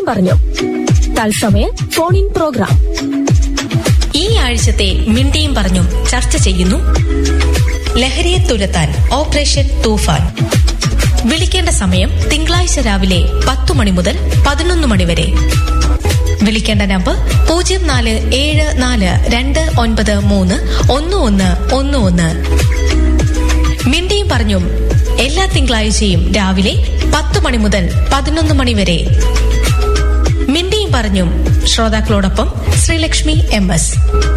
പറഞ്ഞു തത്സമയ phone in programme ഈ ആഴ്ചത്തെ മിണ്ടിയും പറഞ്ഞും ചർച്ച ചെയ്യുന്നു ലഹരിയെ തുരത്താൻ ഓപ്പറേഷൻ തൂഫാൻ വിളിക്കേണ്ട സമയം തിങ്കളാഴ്ച രാവിലെ പത്തു മണി മുതൽ പതിനൊന്ന് മണി വരെ വിളിക്കേണ്ട നമ്പർ പൂജ്യം നാല് ഏഴ് നാല് രണ്ട് ഒൻപത് മൂന്ന് ഒന്ന് ഒന്ന് ഒന്ന് ഒന്ന് മിണ്ടിയും പറഞ്ഞും എല്ലാ തിങ്കളാഴ്ചയും രാവിലെ പത്ത് മണി മുതൽ പതിനൊന്ന് മണി വരെ മിണ്ടിയും പറഞ്ഞും ശ്രോതാക്കളോടൊപ്പം ശ്രീലക്ഷ്മി എം എസ്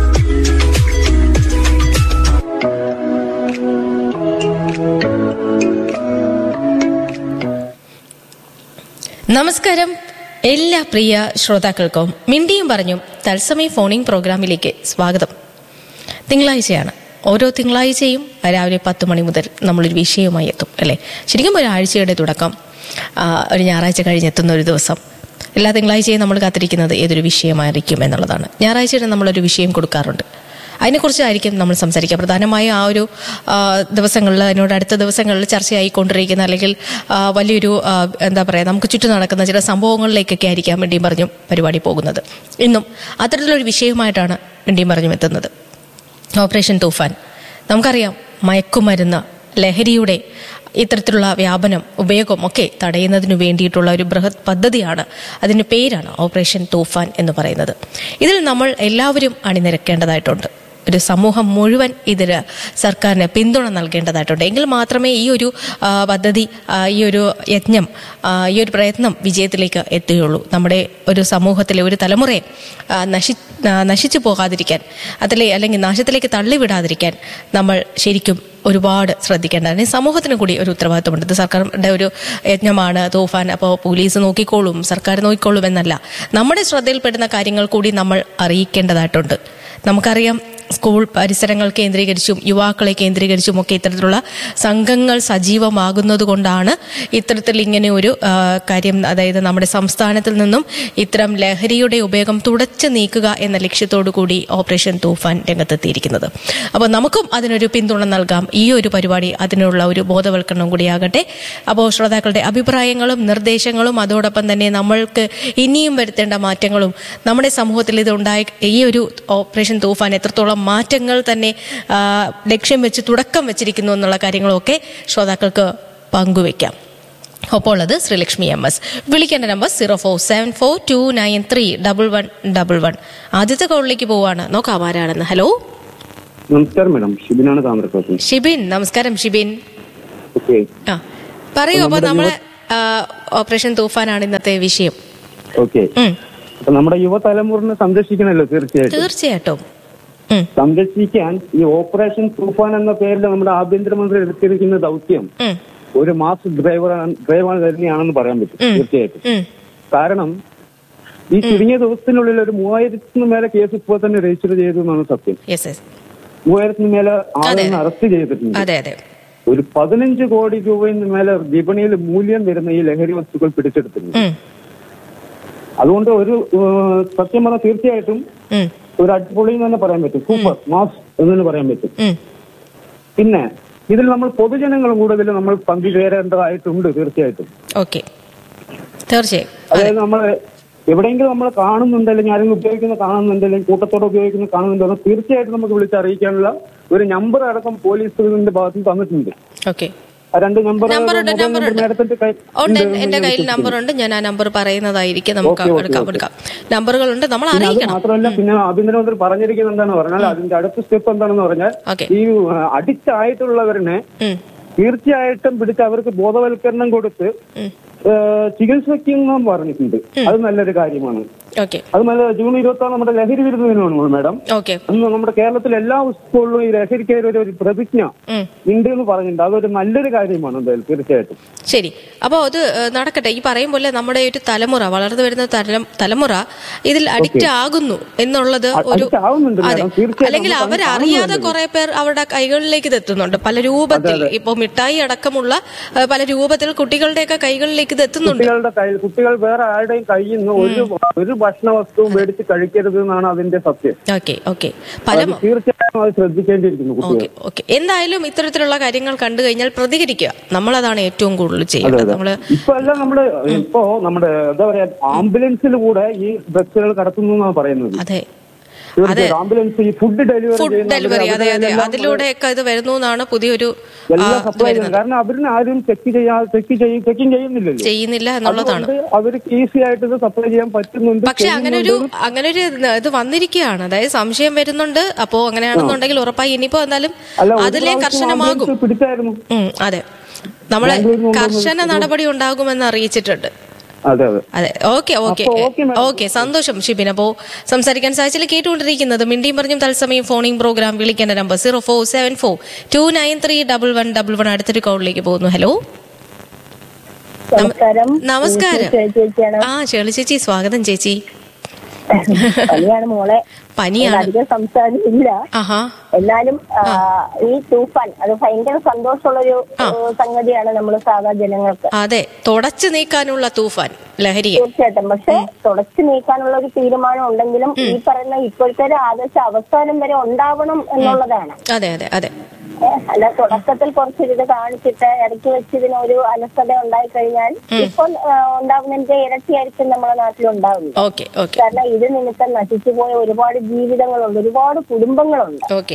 നമസ്കാരം എല്ലാ പ്രിയ ശ്രോതാക്കൾക്കും മിണ്ടിയും പറഞ്ഞും തത്സമയ ഫോണിംഗ് പ്രോഗ്രാമിലേക്ക് സ്വാഗതം തിങ്കളാഴ്ചയാണ് ഓരോ തിങ്കളാഴ്ചയും രാവിലെ പത്ത് മണി മുതൽ നമ്മളൊരു വിഷയവുമായി എത്തും അല്ലേ ശരിക്കും ഒരാഴ്ചയുടെ തുടക്കം ആ, ഒരു ഞായറാഴ്ച കഴിഞ്ഞെത്തുന്ന ഒരു ദിവസം എല്ലാ തിങ്കളാഴ്ചയും നമ്മൾ കാത്തിരിക്കുന്നത് ഏതൊരു വിഷയമായിരിക്കും എന്നുള്ളതാണ് ഞായറാഴ്ചയുടെ നമ്മളൊരു വിഷയം കൊടുക്കാറുണ്ട് അതിനെക്കുറിച്ചായിരിക്കും നമ്മൾ സംസാരിക്കുക പ്രധാനമായും ആ ഒരു ആ, ദിവസങ്ങളിൽ അതിനോട് അടുത്ത ദിവസങ്ങളിൽ ചർച്ചയായിക്കൊണ്ടിരിക്കുന്ന അല്ലെങ്കിൽ ആ, വലിയൊരു ആ, എന്താ പറയുക നമുക്ക് ചുറ്റും നടക്കുന്ന ചില സംഭവങ്ങളിലേക്കൊക്കെ ആയിരിക്കാം വേണ്ടിയും പറഞ്ഞും പരിപാടി പോകുന്നത് ഇന്നും അത്തരത്തിലൊരു വിഷയമായിട്ടാണ് വേണ്ടിയും പറഞ്ഞും എത്തുന്നത് ഓപ്പറേഷൻ തൂഫാൻ നമുക്കറിയാം മയക്കുമരുന്ന് ലഹരിയുടെ ഇത്തരത്തിലുള്ള വ്യാപനം ഉപയോഗം ഒക്കെ തടയുന്നതിനു വേണ്ടിയിട്ടുള്ള ഒരു ബൃഹത് പദ്ധതിയാണ് അതിന്റെ പേരാണ് ഓപ്പറേഷൻ തൂഫാൻ എന്ന് പറയുന്നത് ഇതിൽ നമ്മൾ എല്ലാവരും അണിനിരക്കേണ്ടതായിട്ടുണ്ട് ഒരു സമൂഹം മുഴുവൻ ഇതിന് സർക്കാരിന് പിന്തുണ നൽകേണ്ടതായിട്ടുണ്ട് എങ്കിൽ മാത്രമേ ഈ ഒരു ആ, പദ്ധതി ആ, ഈ ഒരു യജ്ഞം ആ, ഈ ഒരു പ്രയത്നം വിജയത്തിലേക്ക് എത്തുകയുള്ളൂ നമ്മുടെ ഒരു സമൂഹത്തിലെ ഒരു തലമുറയെ ആ, നശി ആ, നശിച്ചു പോകാതിരിക്കാൻ അതിലെ അല്ലെങ്കിൽ നാശത്തിലേക്ക് തള്ളിവിടാതിരിക്കാൻ നമ്മൾ ശരിക്കും ഒരുപാട് ശ്രദ്ധിക്കേണ്ടതാണ് ഈ സമൂഹത്തിന് കൂടി ഒരു ഉത്തരവാദിത്വമുണ്ട് ഇത് സർക്കാരിന്റെ ഒരു യജ്ഞമാണ് തൂഫാൻ അപ്പോൾ പോലീസ് നോക്കിക്കോളും സർക്കാർ നോക്കിക്കോളും എന്നല്ല നമ്മുടെ ശ്രദ്ധയിൽപ്പെടുന്ന കാര്യങ്ങൾ കൂടി നമ്മൾ അറിയിക്കേണ്ടതായിട്ടുണ്ട് നമുക്കറിയാം സ്കൂൾ പരിസരങ്ങൾ കേന്ദ്രീകരിച്ചും യുവാക്കളെ കേന്ദ്രീകരിച്ചും ഒക്കെ ഇത്തരത്തിലുള്ള സംഘങ്ങൾ സജീവമാകുന്നത് കൊണ്ടാണ് ഇത്തരത്തിൽ ഇങ്ങനെ ഒരു ആ, കാര്യം അതായത് നമ്മുടെ സംസ്ഥാനത്തിൽ നിന്നും ഇത്തരം ലഹരിയുടെ ഉപയോഗം തുടച്ചു നീക്കുക എന്ന ലക്ഷ്യത്തോടു കൂടി ഓപ്പറേഷൻ തൂഫാൻ രംഗത്തെത്തിയിരിക്കുന്നത് അപ്പോൾ നമുക്കും അതിനൊരു പിന്തുണ നൽകാം ഈ ഒരു പരിപാടി അതിനുള്ള ഒരു ബോധവൽക്കരണം കൂടിയാകട്ടെ അപ്പോൾ ശ്രോതാക്കളുടെ അഭിപ്രായങ്ങളും നിർദ്ദേശങ്ങളും അതോടൊപ്പം തന്നെ നമ്മൾക്ക് ഇനിയും വരുത്തേണ്ട മാറ്റങ്ങളും നമ്മുടെ സമൂഹത്തിൽ ഇത് ഉണ്ടായി ഈ ഒരു ഓപ്പറേഷൻ തൂഫാൻ എത്രത്തോളം മാറ്റങ്ങൾ തന്നെ ആ, ലക്ഷ്യം വെച്ച് തുടക്കം വെച്ചിരിക്കുന്നു എന്നുള്ള കാര്യങ്ങളൊക്കെ ശ്രോതാക്കൾക്ക് പങ്കുവെക്കാം ഒപ്പോൾ അത് ശ്രീലക്ഷ്മി എം എസ് വിളിക്കേണ്ട number zero four seven four two nine three double one double one ആദ്യത്തെ കോളിലേക്ക് പോവാണ് നോക്കാം ആരാണെന്ന് ഹലോ നമസ്കാരം മാഡം ഷിബിനാണ് താമരക്കോട്ടം ഷിബിൻ നമസ്കാരം ഷിബിൻ ഓക്കെ ആ പറയൂ അപ്പൊ നമ്മുടെ നമ്മളെ ആ, ഓപ്പറേഷൻ തൂഫാനാണ് ഇന്നത്തെ വിഷയം ഓക്കെ ഉം, അപ്പൊ നമ്മുടെ യുവതലമുറനെ സംരക്ഷിക്കണമല്ലോ തീർച്ചയായിട്ടും തീർച്ചയായിട്ടും ഉം, സംരക്ഷിക്കാൻ ഈ ഓപ്പറേഷൻ തൂഫാൻ എന്ന പേരിൽ നമ്മുടെ ആഭ്യന്തരമന്ത്രി എടുത്തിരിക്കുന്ന ദൗത്യം ഉം, ഒരു മാസ് ഡ്രൈവർ ഡ്രൈവർ തന്നെയാണെന്ന് പറയാൻ പറ്റും ഉം. തീർച്ചയായിട്ടും ഉം. കാരണം ഈ ചുരുങ്ങിയ ദിവസത്തിനുള്ളിൽ ഒരു മൂവായിരത്തിന് മേലെ കേസ് ഇപ്പോൾ തന്നെ രജിസ്റ്റർ ചെയ്തു എന്നാണ് സത്യം യെസ് യെസ് മൂവായിരത്തിന് മേലെ അതെ. ആളുകളെ അറസ്റ്റ് ചെയ്തിട്ടുണ്ട് അതെ അതെ ഒരു പതിനഞ്ച് കോടി രൂപയിൽ മേലെ വിപണിയിൽ മൂല്യം വരുന്ന ഈ ലഹരി വസ്തുക്കൾ പിടിച്ചെടുത്തിട്ടുണ്ട് ഉം, അതുകൊണ്ട് ഒരു ഏഹ്, സത്യം പറഞ്ഞാൽ തീർച്ചയായിട്ടും ഉം, ഒരു അടിപൊളി എന്ന് തന്നെ പറയാൻ പറ്റും സൂപ്പർ മാസ് എന്ന് തന്നെ പറയാൻ പറ്റും ഉം. പിന്നെ ഇതിൽ നമ്മൾ പൊതുജനങ്ങളും കൂടുതൽ നമ്മൾ പങ്കുചേരേണ്ടതായിട്ടുണ്ട് തീർച്ചയായിട്ടും ഓക്കെ തീർച്ചയായും അതായത് നമ്മൾ എവിടെയെങ്കിലും നമ്മൾ കാണുന്നുണ്ട് അല്ലെങ്കിൽ ആരെങ്കിലും ഉപയോഗിക്കുന്ന കാണുന്നുണ്ട് അല്ലെങ്കിൽ കൂട്ടത്തോടെ ഉപയോഗിക്കുന്ന കാണുന്നുണ്ടോ തീർച്ചയായിട്ടും നമുക്ക് വിളിച്ചറിയിക്കാനുള്ള ഒരു നമ്പർ അടക്കം പോലീസിന്റെ ഭാഗത്ത് നിന്ന് തന്നിട്ടുണ്ട് ഓക്കെ ആ രണ്ട് നമ്പർ നമ്പറുണ്ട് നമ്പറുണ്ട് മേഡത്തിന്റെ കൈ ഉണ്ട് ഉണ്ട് എന്റെ എന്ന് കയ്യിൽ ഞാൻ നമ്പർ ഉണ്ട് ഞാൻ ആ നമ്പർ പറയുന്നതായിരിക്കും നമുക്ക് ഓക്കേ, ഓക്കേ, എടുക്കാം ഓക്കേ. എടുക്കാം നമ്പറുകളുണ്ട് നമ്മൾ പിന്നെ അത് അറിയിക്കണം മാത്രമല്ല പിന്നെ ആഭ്യന്തരമന്ത്രി പറഞ്ഞിരിക്കുന്നത് എന്താണെന്ന് പറഞ്ഞാൽ അതിന്റെ അടുത്ത സ്റ്റെപ്പ് എന്താണെന്ന് പറഞ്ഞാൽ ഓക്കെ ഈ അഡിക്റ്റ് ആയിട്ടുള്ളവരിനെ ഉം, തീർച്ചയായിട്ടും പിടിച്ച് അവർക്ക് ബോധവൽക്കരണം കൊടുത്ത് ഉം. ഏഹ്, ചികിത്സിക്കണം പറഞ്ഞിട്ടുണ്ട് അത് നല്ലൊരു കാര്യമാണ് ഓക്കെ അത് നല്ല ജൂൺ ഇരുപത്തി ആറ് നമ്മുടെ ലഹരി വിരുദ്ധ ദിനമാണ് മാഡം ഓക്കെ അന്ന് നമ്മുടെ കേരളത്തിലെ എല്ലാ സ്കൂളിലും ഈ ലഹരിക്കെതിരെ ഒരു- ഒരു പ്രതിജ്ഞ ഉം. ഉണ്ട് എന്ന് പറഞ്ഞിട്ടുണ്ട് അതൊരു നല്ലൊരു കാര്യമാണ് എന്തായാലും തീർച്ചയായിട്ടും ശരി അപ്പോൾ അത് ഏഹ്, നടക്കട്ടെ ഈ പറയും പോലെ നമ്മുടെ ഒരു തലമുറ വളർന്നു വരുന്ന തലം- തലമുറ ഇതിൽ അഡിക്റ്റ് ആകുന്നു എന്നുള്ളത് ഒരു addict ആവുന്നുണ്ട് അതെ madam. തീർച്ചയായും അല്ലെങ്കിൽ നമുക്ക് അത് അവരറിയാതെ കാണുന്നുണ്ട്. കുറെ പേർ അവരുടെ കൈകളിലേക്ക് ഇത് എത്തുന്നുണ്ട് പല രൂപത്തിൽ ഇപ്പോൾ മിഠായി അടക്കമുള്ള ഏഹ്, പല രൂപത്തിൽ കുട്ടികളുടെയൊക്കെ കൈകളിലേക്ക് ഇത് എത്തുന്നുണ്ട് കുട്ടികളുടെ കയ്യിൽ കുട്ടികൾ വേറെ ആരുടെയും കയ്യിൽ നിന്ന് ഒരു ഒരു ഭക്ഷണ വസ്തുവും മേടിച്ച് കഴിക്കരുത് എന്നാണ് അതിന്റെ സത്യം ഓക്കെ ഓക്കെ പല അത് തീർച്ചയായും അത് ശ്രദ്ധിക്കേണ്ടിയിരിക്കുന്നു കുട്ടികൾ ഓക്കെ ഓക്കെ എന്തായാലും ഇത്തരത്തിലുള്ള കാര്യങ്ങൾ കണ്ടു കഴിഞ്ഞാൽ പ്രതികരിക്കുക നമ്മളതാണ് ഏറ്റവും കൂടുതൽ ചെയ്യുന്നത് നമ്മള് ഇപ്പൊ എല്ലാം നമ്മുടെ ഇപ്പോ നമ്മുടെ എന്താ പറയാ ആംബുലൻസിൽ കൂടെ ഈ ബസ്സുകൾ കടത്തുന്നു എന്നാണ് പറയുന്നത് അതെ തീർച്ചയായും ആംബുലൻസ് ഈ ഫുഡ് ഡെലിവറി ഫുഡ് ഡെലിവറി അതെ അതെ അതിലൂടെയൊക്കെ ഇത് വരുന്നു എന്നാണ് പുതിയൊരു ആ, എല്ലാം ഇത് സപ്ലൈ വരുന്നത് ചെയ്യുന്നത് കാരണം അവരിന് ആരും ചെക്ക് ചെയ്യാ ചെക്ക് ചെയ്യും ചെക്കിങ് ചെയ്യുന്നില്ലല്ലോ ചെയ്യുന്നില്ല എന്നുള്ളതാണ് അതുകൊണ്ട് അവർക്ക് ഈസി ആയിട്ട് ഇത് സപ്ലൈ ചെയ്യാൻ പറ്റുന്നുണ്ട് പക്ഷെ അങ്ങനെ ഒരു അങ്ങനെ ഒരു ഇത് വന്നിരിക്കുകയാണ് അതായത് സംശയം വരുന്നുണ്ട് അപ്പോ അങ്ങനെയാണെന്നുണ്ടെങ്കിൽ ഉറപ്പായി ഇനിയിപ്പോ എന്തായാലും അല്ല ഒരു അതിലെ പ്രാവശ്യം കർശനമാകും ambulance പിടിച്ചായിരുന്നു ഉം, അതെ നമ്മള് ബാംഗ്ലൂരിൽ നിന്ന് കർശന നടപടി ഉണ്ടാകുമെന്ന് അറിയിച്ചിട്ടുണ്ട് അതെ അതെ അതെ ഓക്കെ ഓക്കെ അപ്പോ okay, madam. ഓക്കെ സന്തോഷം ഷിബിൻ അപ്പോ സംസാരിക്കാൻ സാധിച്ചില്ല കേട്ടുകൊണ്ടിരിക്കുന്നത് മിണ്ടിയും പറഞ്ഞും തത്സമയം ഫോണിംഗ് പ്രോഗ്രാം വിളിക്കേണ്ട number zero four seven four two nine three double one double one അടുത്തൊരു കോളിലേക്ക് പോകുന്നു ഹലോ നമസ്കാരം നമസ്കാരം ചേച്ചി ചേച്ചിയാണ് ആ ഷേളി ചേച്ചി സ്വാഗതം ചേച്ചി പനിയാണ് മോളെ പനിയാണ് അധികം സംസാരിച്ചില്ല ആഹാ എന്നാലും ആ, ഈ തൂഫാൻ അത് ഭയങ്കര സന്തോഷമുള്ളൊരു ഏഹ്, സംഗതിയാണ് നമ്മൾ സാധാ ജനങ്ങൾക്ക് അതെ തുടച്ചു നീക്കാനുള്ള തൂഫാൻ ലഹരിയെ തീർച്ചയായിട്ടും പക്ഷെ തുടച്ചു നീക്കാനുള്ള ഒരു തീരുമാനം ഉണ്ടെങ്കിലും ഈ പറയുന്ന ഇപ്പോഴത്തെ ഒരു ആദർശ അവസാനം വരെ ഉണ്ടാവണം എന്നുള്ളതാണ് അതെ അതെ അതെ ഏഹ്, അല്ല തുടക്കത്തിൽ കുറച്ചിത് കാണിച്ചിട്ട് ഇടയ്ക്ക് വെച്ച് ഇതിന് ഒരു അലസത ഉണ്ടായി കഴിഞ്ഞാൽ ഇപ്പോൾ ആ, ഉണ്ടാവുന്നതിന്റെ ഇരട്ടിയായിരിക്കും നമ്മുടെ നാട്ടിൽ ഉണ്ടാവുന്നത് ഓക്കെ ഓക്കെ കാരണം ഇത് നിമിത്തം നശിച്ചുപോയ ഒരുപാട് ജീവിതങ്ങളുണ്ട് ഒരുപാട് കുടുംബങ്ങളുണ്ട് ഓക്കെ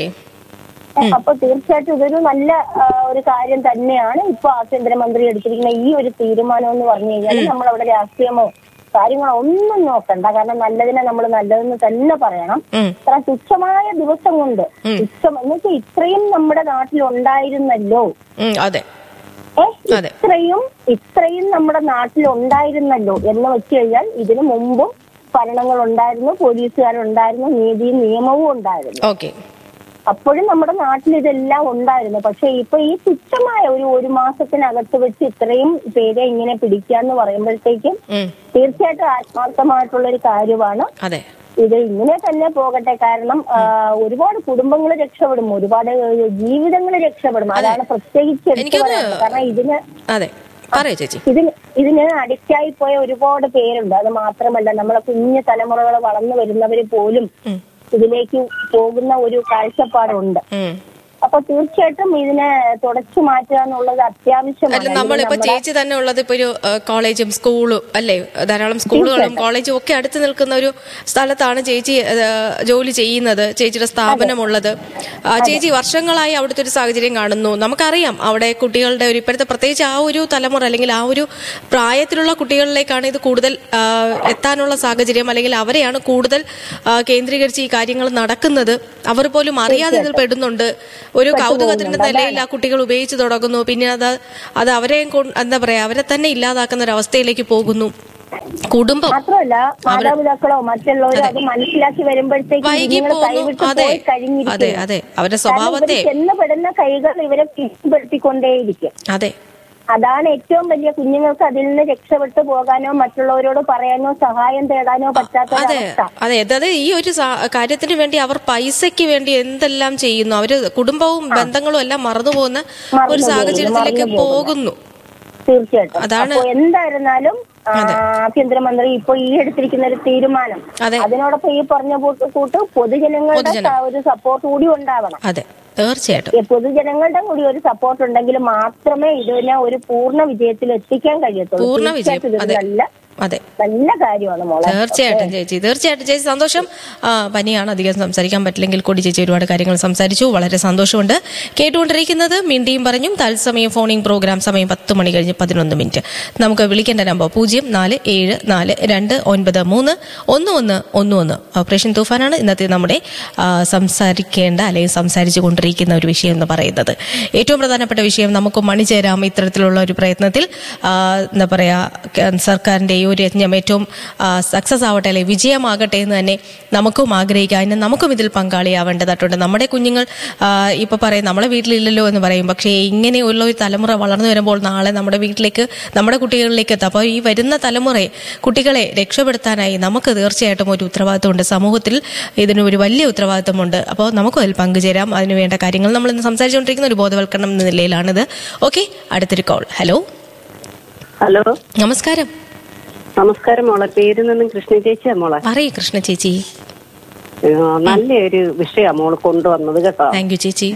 അപ്പൊ തീർച്ചയായിട്ടും ഇതൊരു നല്ല ആ, ഒരു കാര്യം തന്നെയാണ് ഇപ്പൊ ആഭ്യന്തരമന്ത്രി എടുത്തിരിക്കുന്ന ഈ ഒരു തീരുമാനം എന്ന് പറഞ്ഞു കഴിഞ്ഞാൽ നമ്മൾ അവിടെ രാഷ്ട്രീയമോ കാര്യങ്ങളോ ഒന്നും നോക്കണ്ട കാരണം നല്ലതിനെ നമ്മൾ നല്ലതെന്ന് തന്നെ പറയണം ഉം. ഇത്ര തുച്ഛമായ ദിവസം കൊണ്ട് തുച്ഛം എന്ന് വെച്ചാൽ ഇത്രയും നമ്മുടെ നാട്ടിൽ ഉണ്ടായിരുന്നല്ലോ ഉം, അതെ ഏ, അതെ. ഇത്രയും ഇത്രയും നമ്മുടെ നാട്ടിൽ ഉണ്ടായിരുന്നല്ലോ എന്ന് വെച്ച് കഴിഞ്ഞാൽ ഇതിനു മുമ്പും ഭരണങ്ങൾ ഉണ്ടായിരുന്നു പോലീസുകാരുണ്ടായിരുന്നു നീതിയും നിയമവും ഉണ്ടായിരുന്നു ഓക്കെ അപ്പോഴും നമ്മുടെ നാട്ടിൽ ഇതെല്ലാം ഉണ്ടായിരുന്നു പക്ഷെ ഇപ്പൊ ഈ തുച്ഛമായ ഒരു ഒരു മാസത്തിനകത്ത് വെച്ച് ഇത്രയും പേരെ ഇങ്ങനെ പിടിക്കാന്ന് പറയുമ്പോഴത്തേക്കും ഉം, തീർച്ചയായിട്ടും ആത്മാർത്ഥമായിട്ടുള്ള ഒരു കാര്യമാണ് അതെ ഇത് ഇങ്ങനെ തന്നെ പോകട്ടെ കാരണം ആ, ഒരുപാട് കുടുംബങ്ങൾ രക്ഷപ്പെടും ഒരുപാട് ജീവിതങ്ങൾ രക്ഷപ്പെടും അതാണ് പ്രത്യേകിച്ച് എടുത്തു എനിക്കൊന്ന് പറയുന്നത് കാരണം ഇതിന് അതെ പറയൂ ചേച്ചി ഇതിന് ഇതിന് അഡിക്റ്റായി പോയ ഒരുപാട് പേരുണ്ട് അത് മാത്രമല്ല നമ്മളെ കുഞ്ഞു തലമുറകൾ വളർന്നു വരുന്നവര് പോലും ഉം. ഇതിലേക്ക് പോകുന്ന ഒരു കാഴ്ചപ്പാടുണ്ട് ഉം അപ്പൊ തീർച്ചയായിട്ടും ഇതിനെ തുടച്ചു മാറ്റുക എന്നുള്ളത് അത്യാവശ്യമാണ് അല്ല നമ്മളിപ്പോ നമ്മുടെ- ചേച്ചി തന്നെ ഉള്ളത് ഇപ്പൊ ഒരു ഏഹ്, കോളേജും സ്കൂളും അല്ലേ ധാരാളം സ്കൂളുകളും കോളേജും ഒക്കെ അടുത്ത് നിൽക്കുന്ന ഒരു സ്ഥലത്താണ് ചേച്ചി ഏഹ്, ജോലി ചെയ്യുന്നത് ചേച്ചിയുടെ സ്ഥാപനമുള്ളത് ആ, ചേച്ചി വർഷങ്ങളായി അവിടുത്തെ ഒരു സാഹചര്യം കാണുന്നു നമുക്കറിയാം അവിടെ കുട്ടികളുടെ ഒരു ഇപ്പോഴത്തെ പ്രത്യേകിച്ച് ആ ഒരു തലമുറ അല്ലെങ്കിൽ ആ ഒരു പ്രായത്തിലുള്ള കുട്ടികളിലേക്കാണ് ഇത് കൂടുതൽ ആ, എത്താനുള്ള സാഹചര്യം അല്ലെങ്കിൽ അവരെയാണ് കൂടുതൽ ആ, കേന്ദ്രീകരിച്ച് ഈ കാര്യങ്ങൾ നടക്കുന്നത് അവർ പോലും അറിയാതെ ഇതിൽ പെടുന്നുണ്ട് ഒരു കൗതുകത്തിന്റെ നിലയിൽ ആ കുട്ടികൾ ഉപയോഗിച്ച് തുടങ്ങുന്നു പിന്നെ അത് അത് അവരെ കൊ- എന്താ പറയാ അവരെ തന്നെ ഇല്ലാതാക്കുന്ന ഒരു അവസ്ഥയിലേക്ക് പോകുന്നു കുടുംബം മാത്രമല്ല മാതാപിതാക്കളോ മറ്റുള്ളവരോ അത് മനസ്സിലാക്കി വരുമ്പോഴത്തേക്കും വൈകി കുഞ്ഞുങ്ങൾ പോകുന്നു കൈവിട്ട് അതെ പോയി കഴിഞ്ഞിരിക്കുന്നു. അതെ അതെ അവരുടെ കാരണം സ്വഭാവത്തെ ഇവര് ചെന്നപ്പെടുന്ന കൈകൾ ഇവരെ പിടിപ്പെടുത്തിക്കൊണ്ടേയിരിക്കും അതെ അതാണ് ഏറ്റവും വലിയ കുഞ്ഞുങ്ങൾക്ക് അതിൽ നിന്ന് രക്ഷപ്പെട്ടു പോകാനോ മറ്റുള്ളവരോട് പറയാനോ സഹായം തേടാനോ പറ്റാത്ത അതെ ഒരവസ്ഥ അതെ അതായത് ഈ ഒരു സാ- കാര്യത്തിന് വേണ്ടി അവർ പൈസയ്ക്ക് വേണ്ടി എന്തെല്ലാം ചെയ്യുന്നു അവര് കുടുംബവും ബന്ധങ്ങളും എല്ലാം മറന്നുപോകുന്ന ഒരു മറന്നുപോകുന്നു, സാഹചര്യത്തിലേക്ക് മറന്നുപോകുന്നു. പോകുന്നു തീർച്ചയായിട്ടും അതാണ് അപ്പൊ എന്തായിരുന്നാലും ആ, ആഭ്യന്തരമന്ത്രി ഇപ്പൊ ഈ എടുത്തിരിക്കുന്ന ഒരു തീരുമാനം അതെ. അതിനോടൊപ്പം ഈ പറഞ്ഞ കൂട്ട് കൂട്ട് പൊതുജനങ്ങളുടെ പൊതുജനം. സ- ഒരു സപ്പോർട്ട് കൂടി ഉണ്ടാവണം അതെ തീർച്ചയായിട്ടും ഈ പൊതുജനങ്ങളുടെ കൂടി ഒരു സപ്പോർട്ട് ഉണ്ടെങ്കിൽ മാത്രമേ ഇതിനെ ഒരു പൂർണ്ണ വിജയത്തിൽ എത്തിക്കാൻ കഴിയത്തുള്ളൂ പൂർണ്ണ വിജയം തീർച്ചയായിട്ടും ഇതൊരു അതെ നല്ല അതെ നല്ല കാര്യമാണ് മോളെ തീർച്ചയായിട്ടും ചേച്ചി തീർച്ചയായിട്ടും ചേച്ചി സന്തോഷം ആ, പനിയാണ് അധികം സംസാരിക്കാൻ പറ്റില്ലെങ്കിൽ കൂടി ചേച്ചി ഒരുപാട് കാര്യങ്ങൾ സംസാരിച്ചു വളരെ സന്തോഷമുണ്ട് കേട്ടുകൊണ്ടിരിക്കുന്നത് മിണ്ടിയും പറഞ്ഞും തത്സമയം ഫോണിംഗ് പ്രോഗ്രാം സമയം പത്ത് മണി കഴിഞ്ഞ് പതിനൊന്ന് മിനിറ്റ് നമുക്ക് വിളിക്കേണ്ട നമ്പർ പൂജ്യം നാല് ഏഴ് നാല് രണ്ട് ഒൻപത് മൂന്ന് ഒന്ന് ഒന്ന് ഒന്ന് ഒന്ന് ഓപ്പറേഷൻ തൂഫാനാണ് ഇന്നത്തെ നമ്മുടെ ആ, സംസാരിക്കേണ്ട അല്ലെങ്കിൽ സംസാരിച്ചു കൊണ്ടിരിക്കുന്ന ഒരു വിഷയം എന്ന് പറയുന്നത് ഏറ്റവും പ്രധാനപ്പെട്ട വിഷയം നമുക്ക് മണിചേരാം ഇത്തരത്തിലുള്ള ഒരു പ്രയത്നത്തിൽ ആ, എന്താ പറയാ ക- സർക്കാരിന്റെ ഈ ഒരു യജ്ഞം ഏറ്റവും സക്സസ് ആവട്ടെ അല്ലെ വിജയമാകട്ടെ എന്ന് തന്നെ നമുക്കും ആഗ്രഹിക്കാം അതിന് നമുക്കും ഇതിൽ പങ്കാളിയാവേണ്ടതായിട്ടുണ്ട് നമ്മുടെ കുഞ്ഞുങ്ങൾ ആ, ഇപ്പൊ പറയും നമ്മളെ വീട്ടിലില്ലല്ലോ എന്ന് പറയും പക്ഷേ ഇങ്ങനെയുള്ള ഒരു തലമുറ വളർന്നു വരുമ്പോൾ നാളെ നമ്മുടെ വീട്ടിലേക്ക് നമ്മുടെ കുട്ടികളിലേക്ക് എത്താം അപ്പോൾ ഈ വരുന്ന തലമുറയെ കുട്ടികളെ രക്ഷപ്പെടുത്താനായി നമുക്ക് തീർച്ചയായിട്ടും ഒരു ഉത്തരവാദിത്തമുണ്ട് സമൂഹത്തിൽ ഇതിന് ഒരു വലിയ ഉത്തരവാദിത്തമുണ്ട് അപ്പോൾ നമുക്കും അതിൽ പങ്കുചേരാം അതിന് വേണ്ട കാര്യങ്ങൾ നമ്മൾ ഇന്ന് സംസാരിച്ചുകൊണ്ടിരിക്കുന്ന ഒരു ബോധവൽക്കരണം എന്ന നിലയിലാണിത് ഓക്കെ അടുത്തൊരു കോൾ ഹലോ ഹലോ നമസ്കാരം നമസ്കാരം മോളെ പേരിൽ നിന്നും കൃഷ്ണ ചേച്ചിയാ മോളെ പറയൂ കൃഷ്ണ ചേച്ചി ആ, നല്ലൊരു വിഷയാ മോള് കൊണ്ടുവന്നത് കേട്ടോ താങ്ക് യു ചേച്ചി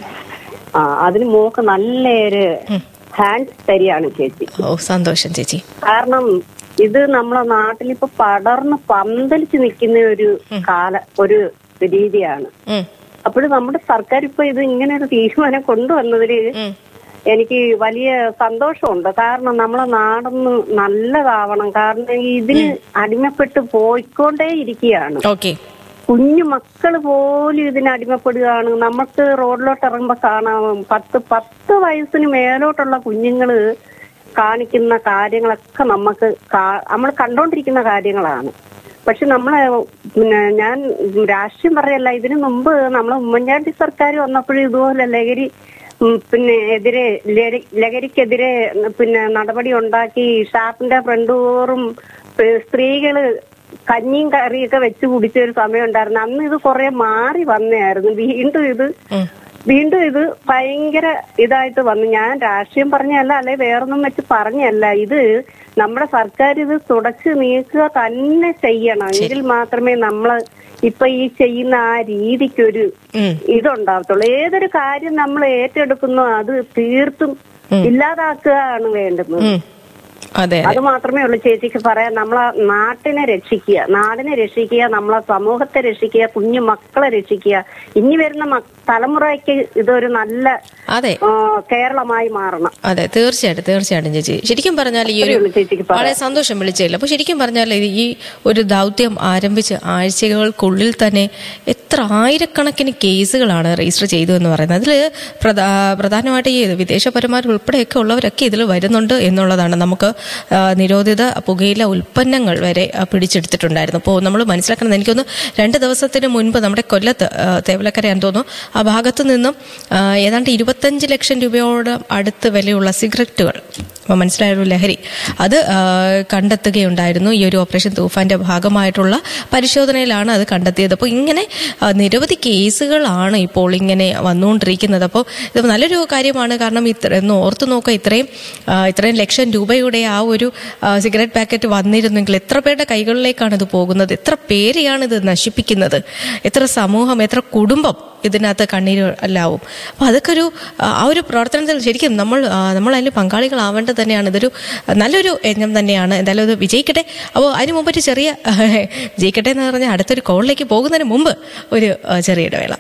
ആ അതിന് മോക്ക് നല്ലൊരു ഹാൻഡ് തരികയാണ് ചേച്ചി ഓ സന്തോഷം ചേച്ചി കാരണം ഇത് നമ്മളെ നാട്ടിലിപ്പോ പടർന്ന് പന്തലിച്ച് നിൽക്കുന്ന ഒരു കാല ഒരു രീതിയാണ് ഉം, അപ്പോൾ നമ്മുടെ സർക്കാർ ഇപ്പൊ ഇത് ഇങ്ങനെ ഒരു തീരുമാനം കൊണ്ടുവന്നതില് ഉം. എനിക്ക് വലിയ സന്തോഷമുണ്ട് കാരണം നമ്മളെ നാടൊന്ന് നല്ലതാവണം കാരണം ഇതിന് അടിമപ്പെട്ട് പോയിക്കൊണ്ടേ ഇരിക്കുകയാണ് ഓക്കെ കുഞ്ഞു മക്കൾ പോലും ഇതിന് അടിമപ്പെടുകയാണ് നമുക്ക് റോഡിലോട്ട് ഇറങ്ങുമ്പോ കാണാം പത്ത് പത്ത് വയസ്സിന് മേലോട്ടുള്ള കുഞ്ഞുങ്ങള് കാണിക്കുന്ന കാര്യങ്ങളൊക്കെ നമുക്ക് നമ്മൾ കണ്ടോണ്ടിരിക്കുന്ന കാര്യങ്ങളാണ് പക്ഷെ നമ്മളെ പിന്നെ ഞാൻ രാഷ്ട്രീയം പറയല്ല ഇതിനു മുമ്പ് നമ്മളെ ഉമ്മൻചാണ്ടി സർക്കാർ വന്നപ്പോഴും ഇതുപോലെ ലഹരി ഉം, പിന്നെ എതിരെ ലഹരി- ലഹരിക്കെതിരെ പിന്നെ നടപടി ഉണ്ടാക്കി ഷാപ്പിന്റെ ഫ്രണ്ട് ഡോറും സ്ത്രീകള് കഞ്ഞിയും കറിയൊക്കെ വെച്ച് കുടിച്ച ഒരു സമയം ഉണ്ടായിരുന്നു അന്ന് ഇത് കുറെ മാറി വന്നതായിരുന്നു വീണ്ടും ഇത് വീണ്ടും ഇത് ഭയങ്കര ഇതായിട്ട് വന്നു ഞാൻ രാഷ്ട്രീയം പറഞ്ഞല്ല അല്ലെ വേറൊന്നും വെച്ച് പറഞ്ഞല്ല ഇത് നമ്മുടെ സർക്കാർ ഇത് തുടച്ച് നീക്കുക തന്നെ ചെയ്യണം എങ്കിൽ മാത്രമേ നമ്മള് ഇപ്പൊ ഈ ചെയ്യുന്ന ആ രീതിക്കൊരു ഉം. ഇതുണ്ടാവത്തുള്ളൂ ഏതൊരു കാര്യം നമ്മൾ ഏറ്റെടുക്കുന്നോ അത് തീർത്തും ഇല്ലാതാക്കുകയാണ് വേണ്ടുന്നത് ഉം. അതെ അത് മാത്രമേ ഉള്ളൂ ചേച്ചിക്ക് പറയാൻ നമ്മളെ നാട്ടിനെ രക്ഷിക്കുക നാടിനെ രക്ഷിക്കുക നമ്മളെ സമൂഹത്തെ രക്ഷിക്കുക കുഞ്ഞു മക്കളെ രക്ഷിക്കുക ഇനി വരുന്ന മ- തലമുറയ്ക്ക് ഇതൊരു നല്ല അതെ ആ, കേരളമായി മാറണം അതെ തീർച്ചയായിട്ടും തീർച്ചയായിട്ടും ചേച്ചി ശരിക്കും പറഞ്ഞാൽ ഈ ഒരു അത്രയേ ഉള്ളൂ ചേച്ചിക്ക് പറയാൻ. വളരെ സന്തോഷം വിളിച്ചില്ല അപ്പോൾ ശരിക്കും പറഞ്ഞാൽ ഇത് ഈ ഒരു ദൗത്യം ആരംഭിച്ച് ആഴ്ചകൾക്കുള്ളിൽ തന്നെ എത്ര ആയിരക്കണക്കിന് കേസുകളാണ് രജിസ്റ്റർ ചെയ്തു എന്ന് പറയുന്നത് അതിൽ പ്രധാ പ്രധാനമായിട്ട് ഈ വിദേശ പരമാർ ഉൾപ്പെടെയൊക്കെ ഉള്ളവരൊക്കെ ഇതിൽ വരുന്നുണ്ട് എന്നുള്ളതാണ് നമുക്ക് ആ, നിരോധിത പുകയില ഉൽപ്പന്നങ്ങൾ വരെ ആ, പിടിച്ചെടുത്തിട്ടുണ്ടായിരുന്നു അപ്പോൾ നമ്മൾ മനസ്സിലാക്കണം എനിക്കൊന്ന് രണ്ട് ദിവസത്തിന് മുൻപ് നമ്മുടെ കൊല്ലത്ത് ആ, തേവലക്കരയാന്ന് തോന്നുന്നു ആ ഭാഗത്തു നിന്നും ആ, ഏതാണ്ട് ഇരുപത്തഞ്ച് ലക്ഷം രൂപയോട് അടുത്ത് വിലയുള്ള സിഗരറ്റുകൾ അപ്പോൾ മനസ്സിലായ ഒരു ലഹരി അത് ആ, കണ്ടെത്തുകയുണ്ടായിരുന്നു ഈ ഒരു ഓപ്പറേഷൻ തൂഫാന്റെ ഭാഗമായിട്ടുള്ള പരിശോധനയിലാണ് അത് കണ്ടെത്തിയത് അപ്പോൾ ഇങ്ങനെ ആ, നിരവധി കേസുകളാണ് ഇപ്പോൾ ഇങ്ങനെ വന്നുകൊണ്ടിരിക്കുന്നത് അപ്പോൾ ഇത് നല്ലൊരു കാര്യമാണ് കാരണം ഇത്ര ഒന്ന് ഓർത്തു നോക്കുക ഇത്രയും ആ, ഇത്രയും ലക്ഷം രൂപയുടെ ആ ഒരു ആ, സിഗരറ്റ് പാക്കറ്റ് വന്നിരുന്നെങ്കിൽ എത്ര പേരുടെ കൈകളിലേക്കാണ് ഇത് പോകുന്നത് എത്ര പേരെയാണ് ഇത് നശിപ്പിക്കുന്നത് എത്ര സമൂഹം എത്ര കുടുംബം ഇതിനകത്ത് കണ്ണീരല്ലാവും അപ്പോൾ അതൊക്കെ ഒരു ആ, ആ ഒരു പ്രവർത്തനത്തിൽ ശരിക്കും നമ്മൾ ആ, നമ്മൾ അതിൽ പങ്കാളികളാവേണ്ടത് തന്നെയാണ് ഇതൊരു നല്ലൊരു യജ്ഞം തന്നെയാണ് എന്തായാലും ഇത് വിജയിക്കട്ടെ അപ്പോൾ അതിന് മുമ്പ് ഒരു ചെറിയ വിജയിക്കട്ടെ എന്ന് പറഞ്ഞാൽ അടുത്തൊരു കോളിലേക്ക് പോകുന്നതിന് മുമ്പ് ഒരു ആ, ചെറിയ ഇടവേള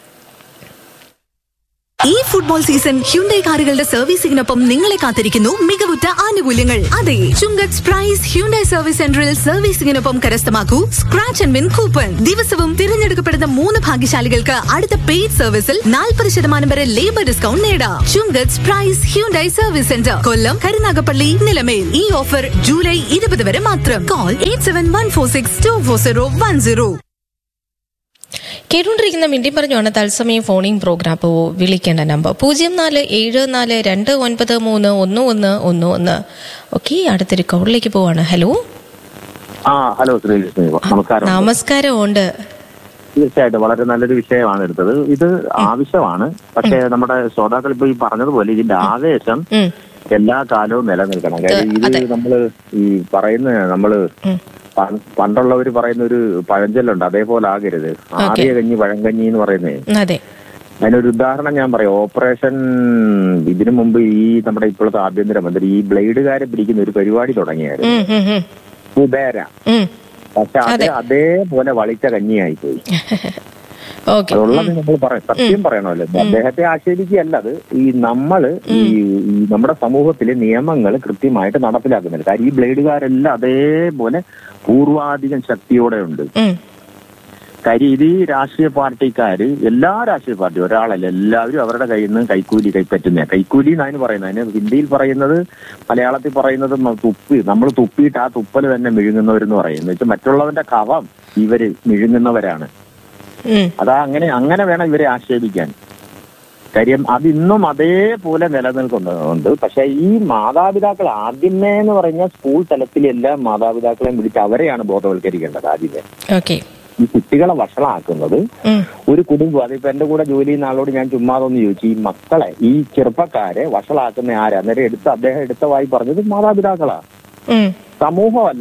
ഈ ഫുട്ബോൾ സീസൺ ഹ്യുണ്ടൈ കാറുകളുടെ സർവീസിംഗിനൊപ്പം നിങ്ങളെ കാത്തിരിക്കുന്നു മികവുറ്റ ആനുകൂല്യങ്ങൾ അതെ ചുങ്കത്ത് പ്രൈസ് ഹ്യുണ്ടൈ സർവീസ് സെന്ററിൽ സർവീസിംഗിനൊപ്പം കരസ്ഥമാക്കൂ സ്ക്രാച്ച് ആൻഡ് വിൻ കൂപ്പൺ ദിവസവും തിരഞ്ഞെടുക്കപ്പെടുന്ന മൂന്ന് ഭാഗ്യശാലികൾക്ക് അടുത്ത പെയ്ഡ് സർവീസിൽ നാൽപ്പത് ശതമാനം വരെ ലേബർ ഡിസ്കൗണ്ട് നേടാം Chungath Price Hyundai service centre Kollam Karunagappally Nilamel ഈ ഓഫർ ജൂലൈ ഇരുപത് വരെ മാത്രം call eight seven one four six two four zero one zero കേട്ടുകൊണ്ടിരിക്കുന്ന മിണ്ടി പറഞ്ഞാണ് തത്സമയം ഫോണിംഗ് പ്രോഗ്രാം അപ്പോൾ വിളിക്കേണ്ട നമ്പർ പൂജ്യം നാല് ഏഴ് നാല് രണ്ട് ഒൻപത് മൂന്ന് ഒന്ന് ഒന്ന് ഒന്ന് ഒന്ന് ഓക്കെ അടുത്തൊരു കോളിലേക്ക് പോവാണ് ഹലോ ആ ഹലോ ശ്രീകൃഷ്ണ നമസ്കാരം നമസ്കാരം ഉണ്ട് തീർച്ചയായിട്ടും വളരെ നല്ലൊരു വിഷയമാണ് എടുത്തത് ഇത് ആവശ്യമാണ് പക്ഷേ നമ്മുടെ ശ്രോതാക്കൾ ഇപ്പൊ ഈ പറഞ്ഞതുപോലെ ഇതിന്റെ ആവേശം ഉം. എല്ലാ കാലവും നിലനിൽക്കണം കാര്യം ഇത് അതെ. നമ്മള് ഈ പറയുന്ന നമ്മള് പ- പണ്ടുള്ളവര് പറയുന്ന ഒരു പഴഞ്ചൊല്ലുണ്ട് അതേപോലെ ആകരുത് ആദ്യ കഞ്ഞി പഴങ്കഞ്ഞി എന്ന് പറയുന്നേ അതെ അതിനൊരു ഉദാഹരണം ഞാൻ പറയാം ഓപ്പറേഷൻ ഇതിനു മുമ്പ് ഈ നമ്മുടെ ഇപ്പോഴത്തെ ആഭ്യന്തരമന്ത്രി ഈ ബ്ലേഡുകാരെ പിടിക്കുന്ന ഒരു പരിപാടി തുടങ്ങിയായിരുന്നു ഉം, ഉം, ഉം. കുബേര ഉം. പക്ഷെ അത് അതെ. അതേപോലെ വളിച്ച കഞ്ഞിയായി പോയി ഓക്കെ അതുള്ളത് നമ്മൾ പറയാം സത്യം പറയണമല്ലോ അദ്ദേഹത്തെ ആക്ഷേപിക്കുകയല്ല അത് ഈ നമ്മള് ഈ ഈ നമ്മുടെ സമൂഹത്തിലെ നിയമങ്ങൾ കൃത്യമായിട്ട് നടപ്പിലാക്കുന്നില്ല കാര്യം ഈ ബ്ലേഡുകാരെല്ലാം അതേപോലെ പൂർവാധികം ശക്തിയോടെ ഉണ്ട് ഉം. കാര്യം ഇത് ഈ രാഷ്ട്രീയ പാർട്ടിക്കാര് എല്ലാ രാഷ്ട്രീയ പാർട്ടി ഒരാളല്ല എല്ലാവരും അവരുടെ കയ്യിൽ നിന്ന് കൈക്കൂലി കൈപ്പറ്റുന്ന കൈക്കൂലി എന്നാണ് പറയുന്നത് അതിന് ഹിന്ദിയിൽ പറയുന്നത് മലയാളത്തിൽ പറയുന്നത് മ- തുപ്പി നമ്മൾ തുപ്പിയിട്ട് ആ തുപ്പല് തന്നെ മിഴുങ്ങുന്നവരെന്ന് പറയും എന്ന് വെച്ചാൽ മറ്റുള്ളവന്റെ കവം ഇവര് മിഴുങ്ങുന്നവരാണ് ഉം. അതാ അങ്ങനെ അങ്ങനെ വേണം ഇവരെ ആക്ഷേപിക്കാൻ കാര്യം അത് ഇന്നും അതേപോലെ നിലനിൽക്കുന്നുണ്ട് പക്ഷെ ഈ മാതാപിതാക്കൾ ആദ്യമേ എന്ന് പറഞ്ഞാൽ സ്കൂൾ തലത്തിൽ എല്ലാ മാതാപിതാക്കളെയും വിളിച്ച് അവരെയാണ് ബോധവൽക്കരിക്കേണ്ടത് ആദ്യമേ ഓക്കെ ഈ കുട്ടികളെ വഷളാക്കുന്നത് ഉം. ഒരു കുടുംബം അതിപ്പോ എന്റെ കൂടെ ജോലി ചെയ്യുന്ന ആളോട് ഞാൻ ചുമ്മാതൊന്ന് ചോദിച്ചു ഈ മക്കളെ ഈ ചെറുപ്പക്കാരെ വഷളാക്കുന്ന ആരാ അന്നേരം എടുത്ത് അദ്ദേഹം എടുത്ത വായി പറഞ്ഞത് മാതാപിതാക്കളാ ഉം. സമൂഹമല്ല